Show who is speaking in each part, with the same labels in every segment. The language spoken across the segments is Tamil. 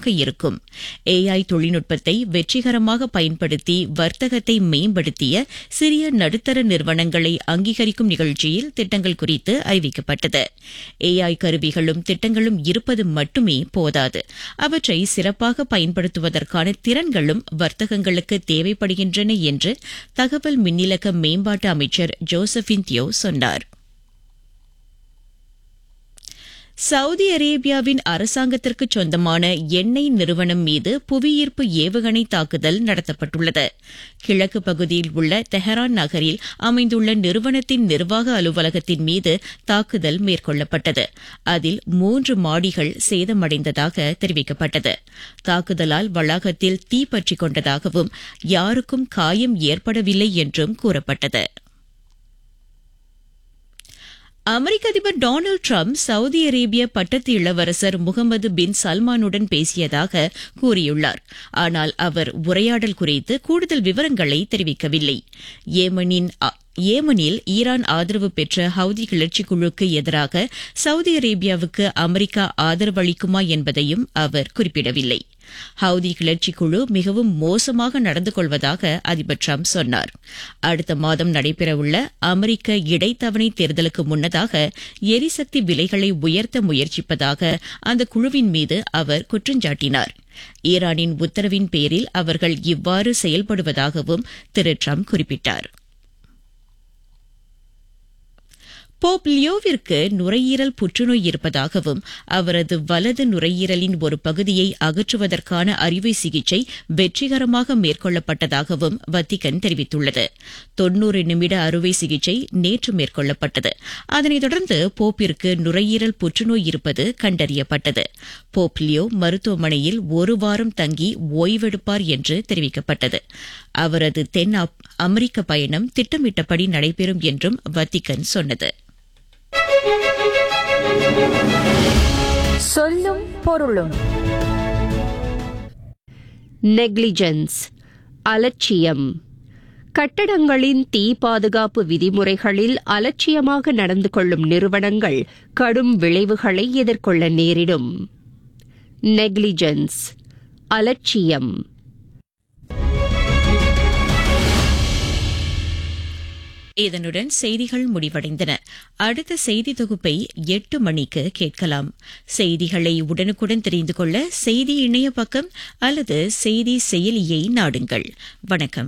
Speaker 1: இருக்கும் ஏஐ தொழில்நுட்பத்தை வெற்றிகரமாக பயன்படுத்தி வர்த்தகத்தை மேம்படுத்திய சிறிய நடுத்தர நிறுவனங்களை அங்கீகரிக்கும் நிகழ்ச்சியில் திட்டங்கள் குறித்து அறிவிக்கப்பட்டது ஏஐ கருவிகளும் திட்டங்களும் இருப்பது மட்டுமே போதாது அவற்றை சிறப்பாக பயன்படுத்துவதற்கான திறன்களும் வர்த்தகங்களுக்கு தேவைப்படுகின்றன என்று தகவல் மின்னிலக்க மேம்பாட்டு அமைச்சர் ஜோசபின் தியோ சொன்னார் சவுதி அரேபியாவின் அரசாங்கத்திற்கு சொந்தமான எண்ணெய் நிறுவனம் மீது புவியீர்ப்பு ஏவுகணை தாக்குதல் நடத்தப்பட்டுள்ளது கிழக்கு பகுதியில் உள்ள தெஹரான் நகரில் அமைந்துள்ள நிறுவனத்தின் நிர்வாக அலுவலகத்தின் மீது தாக்குதல் மேற்கொள்ளப்பட்டது அதில் மூன்று மாடிகள் சேதமடைந்ததாக தெரிவிக்கப்பட்டது தாக்குதலால் வளாகத்தில் தீ பற்றிக் கொண்டதாகவும் யாருக்கும் காயம் ஏற்படவில்லை என்றும் கூறப்பட்டது அமெரிக்க அதிபர் டொனால்டு டிரம்ப் சவுதி அரேபிய பட்டத்து இளவரசர் முகமது பின் சல்மானுடன் பேசியதாக கூறியுள்ளார் ஆனால் அவர் உரையாடல் குறித்து கூடுதல் விவரங்களை தெரிவிக்கவில்லை ஏமனின் ஏமனில் ஈரான் ஆதரவு பெற்ற ஹவுதி கிளர்ச்சி குழுக்கு எதிராக சவுதி அரேபியாவுக்கு அமெரிக்கா ஆதரவளிக்குமா என்பதையும் அவர் குறிப்பிடவில்லை ஹவுதி கிளர்ச்சி குழு மிகவும் மோசமாக நடந்து கொள்வதாக அதிபர் டிரம்ப் சொன்னார் அடுத்த மாதம் நடைபெறவுள்ள அமெரிக்க இடைத்தவணை தேர்தலுக்கு முன்னதாக எரிசக்தி விலைகளை உயர்த்த முயற்சிப்பதாக அந்த குழுவின் மீது அவர் குற்றஞ்சாட்டினார் ஈரானின் உத்தரவின் பேரில் அவர்கள் இவ்வாறு செயல்படுவதாகவும் திரு டிரம்ப் குறிப்பிட்டார் போப் லியோவிற்கு நுரையீரல் புற்றுநோய் இருப்பதாகவும் அவரது வலது நுரையீரலின் ஒரு பகுதியை அகற்றுவதற்கான அறுவை சிகிச்சை வெற்றிகரமாக மேற்கொள்ளப்பட்டதாகவும் வத்திகன் தெரிவித்துள்ளது தொன்னூறு நிமிட அறுவை சிகிச்சை நேற்று மேற்கொள்ளப்பட்டது அதனைத் தொடர்ந்து போப்பிற்கு நுரையீரல் புற்றுநோய் இருப்பது கண்டறியப்பட்டது போப் லியோ மருத்துவமனையில் ஒரு வாரம் தங்கி ஓய்வெடுப்பார் என்று தெரிவிக்கப்பட்டது அவரது தென் அமெரிக்க பயணம் திட்டமிட்டபடி நடைபெறும் என்றும் வத்திகன் சொன்னது
Speaker 2: சொல்லும் பொருளும் நெக்லிஜென்ஸ் அலட்சியம் கட்டடங்களின் தீ பாதுகாப்பு விதிமுறைகளில் அலட்சியமாக நடந்து கொள்ளும் நிறுவனங்கள் கடும் விளைவுகளை எதிர்கொள்ள நேரிடும் நெக்லிஜென்ஸ் அலட்சியம்
Speaker 1: இதனுடன் செய்திகள் முடிவடைந்தன அடுத்த செய்தி தொகுப்பை எட்டு மணிக்கு கேட்கலாம் செய்திகளை உடனுக்குடன் தெரிந்து கொள்ள செய்தி இணைய பக்கம் அல்லது செய்தி செயலியை நாடுங்கள் வணக்கம்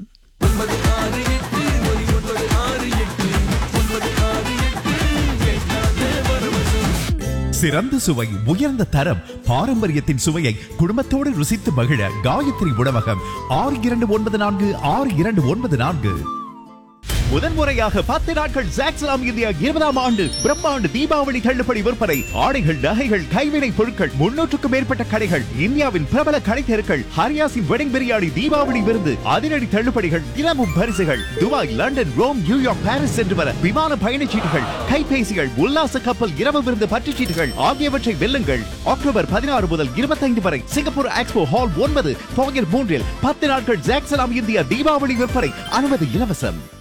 Speaker 3: சிறந்த சுவை உயர்ந்த தரம் பாரம்பரியத்தின் சுவையை குடும்பத்தோடு ருசித்து மகிழ காயத்ரி உணவகம் ஆறு இரண்டு ஒன்பது நான்கு ஆறு இரண்டு ஒன்பது நான்கு முதன்முறையாக பத்து நாட்கள் ஜாக்ஸ்லாம் இந்தியா இருபதாம் ஆண்டு பிரம்மாண்டு தீபாவளி தள்ளுபடி விற்பனை ஆடைகள் நகைகள் கைவினை பொருட்கள் முன்னூற்றுக்கும் மேற்பட்ட கடைகள் இந்தியாவின் பிரபல கடை தெருக்கள் ஹரியாசின் வெடிங் பிரியாணி தீபாவளி விருந்து அதிரடி தள்ளுபடிகள் தினமும் பரிசுகள் Dubai London Rome New York Paris சென்று வர விமான பயணச்சீட்டுகள் கைபேசிகள் உல்லாச கப்பல் இரவு விருந்து பற்றுச்சீட்டுகள் ஆகியவற்றை வெல்லுங்கள் அக்டோபர் பதினாறு முதல் இருபத்தைந்து வரை சிங்கப்பூர் எக்ஸ்போ ஹால் ஒன்பது போயர் மூன்றில் பத்து நாட்கள் ஜாக்ஸ்லாம் இந்தியா தீபாவளி விற்பனை அனுமதி இலவசம்